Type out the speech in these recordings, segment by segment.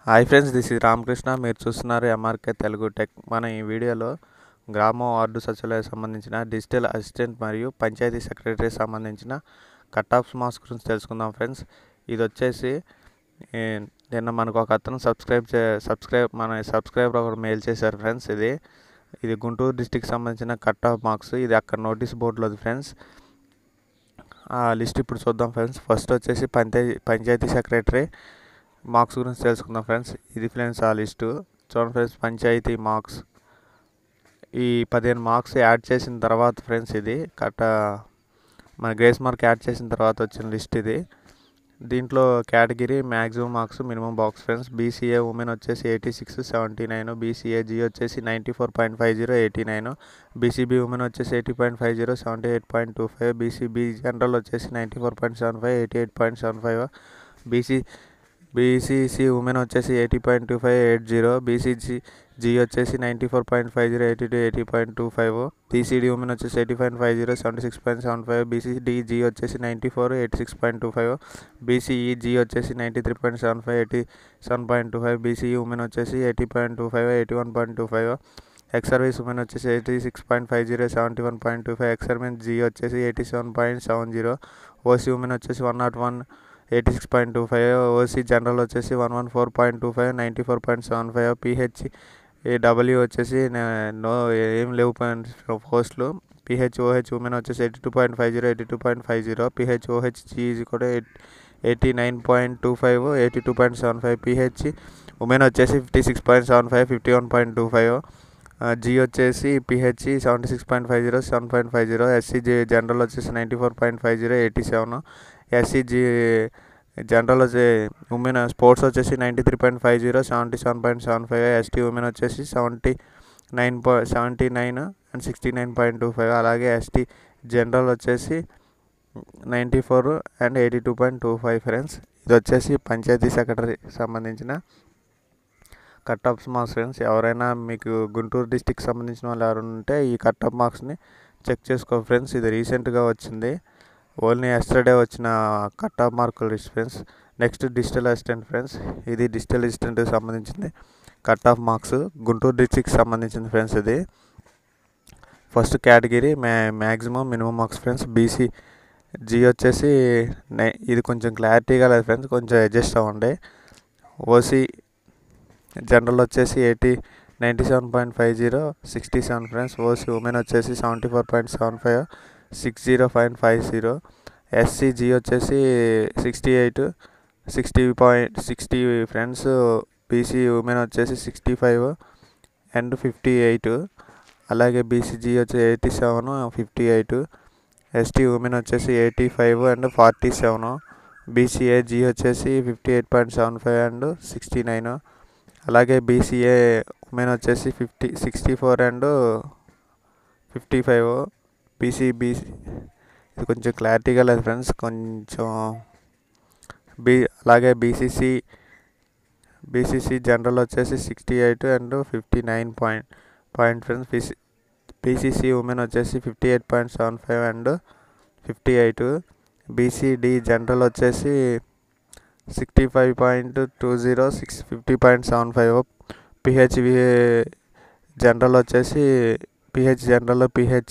hi friends this is Ramakrishna మీరు చూస్తున్నారు MRK Telugu tech మన ఈ వీడియోలో గ్రామ వార్డు సచివాలయం సంబంధించిన డిజిటల్ అసిస్టెంట్ మరియు పంచాయతీ సెక్రటరీ సంబంధించిన కట్ ఆఫ్ మార్క్స్ గురించి తెలుసుకుందాం ఫ్రెండ్స్ ఇది వచ్చేసి ఏ, నిన్న మనకు ఒక అతను సబ్స్క్రైబ్ చే సబ్స్క్రైబ్ మన సబ్స్క్రైబర్ ఒకరు మెయిల్ చేశారు ఫ్రెండ్స్ ఇది ఇది గుంటూరు డిస్టిక్ సంబంధించిన కట్ ఆఫ్ మార్క్స్ ఇది అక్కడ నోటీస్ బోర్డులో ఫ్రెండ్స్ ఆ లిస్ట్ ఇప్పుడు చూద్దాం ఫ్రెండ్స్ ఫస్ట్ వచ్చేసి పంచాయతీ పంచాయతీ సెక్రటరీ మార్క్స్ గురించి తెలుసుకుందాం ఫ్రెండ్స్ ఇది ఫ్రెండ్స్ ఆ లిస్టు చూడండి ఫ్రెండ్స్ పంచాయతీ మార్క్స్ ఈ పదిహేను మార్క్స్ యాడ్ చేసిన తర్వాత ఫ్రెండ్స్ ఇది కట్ట మన గ్రేస్ మార్క్ యాడ్ చేసిన తర్వాత వచ్చిన లిస్ట్ ఇది దీంట్లో category maximum marks minimum marks friends BCA women వచ్చేసి eighty six seventy nine BCA G వచ్చేసి ninety four point five zero eighty nine BCB women వచ్చేసి eighty point five zero seventy eight point two five BCB general వచ్చేసి ninety four point seven five eighty eight point seven five BC BCC women వచ్చేసి eighty point two five eight zero BCG G వచ్చేసి ninety four point five zero eighty two eighty point two five BCD women వచ్చేసి eighty point five zero seventy six point seven five BCD G వచ్చేసి ninety four eighty six point two five BCE G వచ్చేసి ninety three point seven five eighty seven point two five BCE women వచ్చేసి eighty point two five eighty one point two five ex service women వచ్చేసి eighty six point five zero seventy one point two five ex service G వచ్చేసి eighty seven point seven zero OC women వచ్చేసి one not one eighty six point two five OC general వచ్చేసి one one four point two five ninety four point seven five PH ఈ W వచ్చేసి నే- no ఏం లేవు పోస్టులు PHOH women వచ్చేసి eighty two point five zero eighty two point five zero PHOH జీఈజీ కూడా eight eighty nine point two five eighty two point seven five PH women వచ్చేసి fifty six point seven five fifty one point two five G వచ్చేసి PH seventy six point five zero seven point five zero SCG general వచ్చేసి ninety four point five zero eighty seven SCG general వచ్చే women sports వచ్చేసి ninety three point five zero seventy seven point seven five ST women వచ్చేసి seventy nine పా seventy nine and sixty nine point two five అలాగే ST general వచ్చేసి ninety four and eighty two point two five friends ఇది వచ్చేసి panchayat secretary సంబంధించిన cut off marks friends ఎవరైనా మీకు Guntur district సంబంధించిన వాళ్ళు ఎవరైనా ఉంటే ఈ కట్ ఆఫ్ మార్క్స్ని చెక్ చేసుకో ఫ్రెండ్స్ ఇది రీసెంట్గా వచ్చింది ఓన్లీ ఎస్టర్డే వచ్చిన కట్ ఆఫ్ మార్కులు list friends next digital assistant friends ఇది డిజిటల్ అసిస్టెంట్కి సంబంధించింది కట్ ఆఫ్ మార్క్స్ గుంటూరు డిస్టిక్కి సంబంధించింది ఫ్రెండ్స్ ఇది ఫస్ట్ కేటగిరీ మ్యా maximum minimum marks friends BC G వచ్చేసి నై ఇది కొంచెం క్లారిటీగా లేదు ఫ్రెండ్స్ కొంచెం అడ్జస్ట్ అవ్వండి ఓసీ జనరల్ వచ్చేసి eighty ninety seven point five zero sixty seven friends OC women వచ్చేసి seventy four point seven five six zero point five zero SCG వచ్చేసి sixty eight sixty point sixty friends BC women వచ్చేసి sixty five and fifty eight అలాగే BCG వచ్చి eighty seven fifty eight ST women వచ్చేసి eighty five and forty seven BCA G వచ్చేసి fifty eight point seven five and sixty nine అలాగే BCA women వచ్చేసి fifty sixty four and fifty five BCB ఇది కొంచెం క్లారిటీగా లేదు friends కొంచెం B అలాగే బీసీసీ బీసీసీ జనరల్ వచ్చేసి sixty eight and fifty nine point point friends BC BCC women వచ్చేసి fifty eight point seven five and fifty eight BCD general వచ్చేసి sixty five point two zero six fifty point seven five PHV general వచ్చేసి PH general PH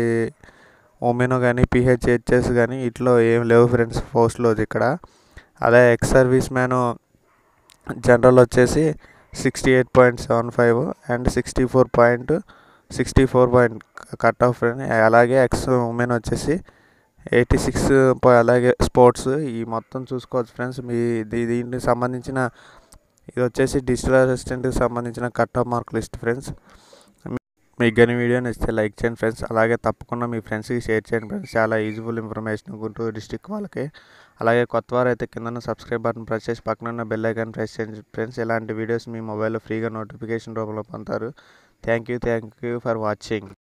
women కానీ PH HS కానీ ఇట్లో ఏం లేవు friends పోస్ట్లో ఇక్కడ అదే ఎక్స్ సర్వీస్ మ్యాన్ జనరల్ వచ్చేసి sixty eight point seven five and sixty four point sixty four point cut off అలాగే ఎక్స్ ఉమెన్ వచ్చేసి ఎయిటీ సిక్స్ అలాగే స్పోర్ట్స్ ఈ మొత్తం చూసుకోవచ్చు ఫ్రెండ్స్ మీ దీ- దీనికి సంబంధించిన ఇది వచ్చేసి డిజిటల్ అసిస్టెంట్కి సంబంధించిన cut off mark list friends మీకు కానీ వీడియో నచ్చితే లైక్ చేయండి ఫ్రెండ్స్ అలాగే తప్పకుండా మీ ఫ్రెండ్స్కి షేర్ చేయండి ఫ్రెండ్స్ చాలా యూజ్ఫుల్ ఇన్ఫర్మేషన్ గుంటూరు డిస్టిక్ వాళ్ళకి అలాగే కొత్త వారు అయితే కింద సబ్స్క్రైబ్ బటన్ ప్రెస్ చేసి పక్కన ఉన్న బెల్ ఐకాన్ ప్రెస్ చేయండి ఫ్రెండ్స్ ఇలాంటి వీడియోస్ మీ మొబైల్లో ఫ్రీగా నోటిఫికేషన్ రూపంలో పొందుతారు thank you thank you for watching